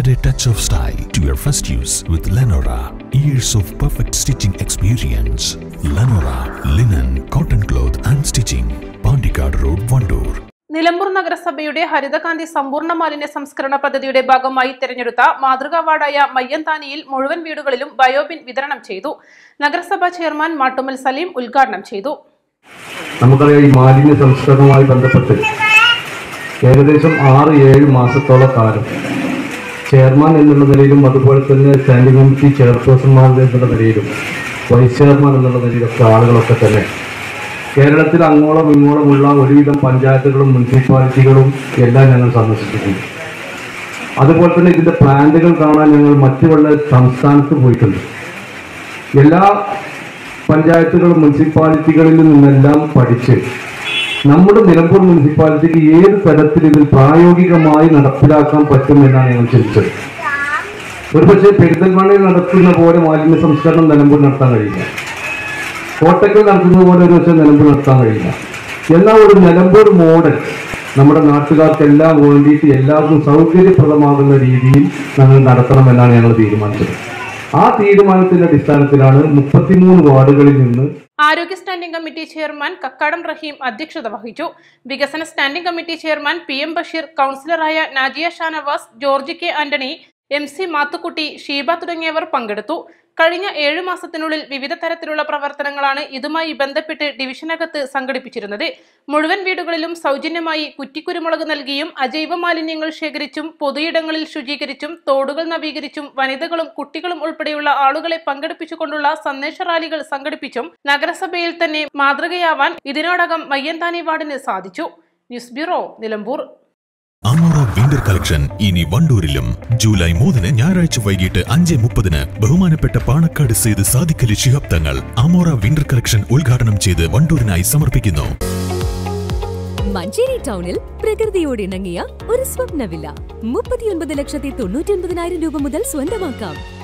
Add a touch of style to your first use with Lenora. Years of perfect stitching experience. Lenora, linen, cotton cloth and stitching. Pandikad Road, Vandoor. Nilambur നഗരസഭയുടെ ഹരിതകാന്തി സമ്പൂർണ്ണ മാലിന്യ സംസ്കരണ പദ്ധതിയുടെ ഭാഗമായി തിരഞ്ഞെടുത്ത മാതൃകാ വാർഡായ മയ്യന്താനിയിൽ മുഴുവൻ വീടുകളിലും ബയോബിൻ വിതരണം ചെയ്തു നഗരസഭാ ചെയർമാൻ മാട്ടുമൽ സലീം ഉദ്ഘാടനം ചെയ്തു നമുക്കറിയാം ഈ മാലിന്യ സംസ്കരണവുമായി ബന്ധപ്പെട്ട് ഏകദേശം ആറ് ഏഴ് മാസത്തോളം കാലം ചെയർമാൻ എന്നുള്ള നിലയിലും അതുപോലെ തന്നെ സ്റ്റാൻഡിംഗ് കമ്മിറ്റി ചെയർപേഴ്സൺമാർ എന്നുള്ള നിലയിലും വൈസ് ചെയർമാൻ എന്നുള്ള നിലയിലൊക്കെ ആളുകളൊക്കെ തന്നെ കേരളത്തിൽ അങ്ങോളം ഇങ്ങോളമുള്ള ഒരുവിധം പഞ്ചായത്തുകളും മുനിസിപ്പാലിറ്റികളും എല്ലാം ഞങ്ങൾ സന്ദർശിച്ചിട്ടുണ്ട് അതുപോലെ തന്നെ ഇതിന്റെ പ്ലാന്റുകൾ കാണാൻ ഞങ്ങൾ മറ്റു വല്ല സംസ്ഥാനത്ത് പോയിട്ടുണ്ട് എല്ലാ പഞ്ചായത്തുകളും മുനിസിപ്പാലിറ്റികളിൽ നിന്നെല്ലാം പഠിച്ച് നമ്മുടെ നിലമ്പൂർ മുനിസിപ്പാലിറ്റിക്ക് ഏത് തരത്തിൽ ഇതിൽ പ്രായോഗികമായി നടപ്പിലാക്കാൻ പറ്റും എന്നാണ് ഞങ്ങൾ ചിന്തിച്ചത് ഒരുപക്ഷെ പെരിന്തൽമണ്ണയിൽ നടത്തുന്ന പോലെ മാലിന്യ സംസ്കരണം നിലമ്പൂർ നടത്താൻ കഴിയില്ല കോട്ടക്കൽ നടത്തുന്നത് പോലെ ഒരു പക്ഷേ നിലമ്പൂർ നടത്താൻ കഴിയില്ല എന്നാൽ ഒരു നിലമ്പൂർ മോഡൽ നമ്മുടെ നാട്ടുകാർക്കെല്ലാം വേണ്ടിയിട്ട് എല്ലാവർക്കും സൗകര്യപ്രദമാകുന്ന രീതിയിൽ ഞങ്ങൾ നടത്തണമെന്നാണ് ഞങ്ങൾ തീരുമാനിച്ചത് ആ തീരുമാനത്തിന്റെ അടിസ്ഥാനത്തിലാണ് മുപ്പത്തിമൂന്ന് വാർഡുകളിൽ നിന്ന് ആരോഗ്യ standing committee chairman Kakkadam Raheem അധ്യക്ഷത വഹിച്ചു വികസന standing committee chairman P M Basheer കൗൺസിലറായ Najiya Shanavas George K Antony M C Mathukutty Sheeba തുടങ്ങിയവർ പങ്കെടുത്തു കഴിഞ്ഞ ഏഴു മാസത്തിനുള്ളിൽ വിവിധ തരത്തിലുള്ള പ്രവർത്തനങ്ങളാണ് ഇതുമായി ബന്ധപ്പെട്ട് ഡിവിഷനകത്ത് സംഘടിപ്പിച്ചിരുന്നത് മുഴുവൻ വീടുകളിലും സൗജന്യമായി കുറ്റിക്കുരുമുളക് നൽകിയും അജൈവ മാലിന്യങ്ങൾ ശേഖരിച്ചും പൊതുയിടങ്ങളിൽ ശുചീകരിച്ചും തോടുകൾ നവീകരിച്ചും വനിതകളും കുട്ടികളും ഉൾപ്പെടെയുള്ള ആളുകളെ പങ്കെടുപ്പിച്ചുകൊണ്ടുള്ള സന്ദേശ റാലികൾ സംഘടിപ്പിച്ചും നഗരസഭയിൽ തന്നെ മാതൃകയാവാൻ ഇതിനോടകം മയ്യന്താനി വാർഡിന് സാധിച്ചു news bureau Nilambur Amora winter collection ഇനി വണ്ടൂരിലും ജൂലൈ മൂന്നിന് ഞായറാഴ്ച വൈകിട്ട് അഞ്ച് മുപ്പതിന് ബഹുമാനപ്പെട്ട പാണക്കാട് സെയ്ത് സാദിഖലി ശിഹാബ് തങ്ങൾ അമോറ വിന്റർ കളക്ഷൻ ഉദ്ഘാടനം ചെയ്ത് വണ്ടൂരിനായി സമർപ്പിക്കുന്നു മഞ്ചേരി ടൗണിൽ പ്രകൃതിയോട് ഇണങ്ങിയ ഒരു സ്വപ്ന വില്ല മുപ്പത്തിയൊൻപത് ലക്ഷത്തി തൊണ്ണൂറ്റി ഒൻപതിനായിരം രൂപ മുതൽ സ്വന്തമാക്കാം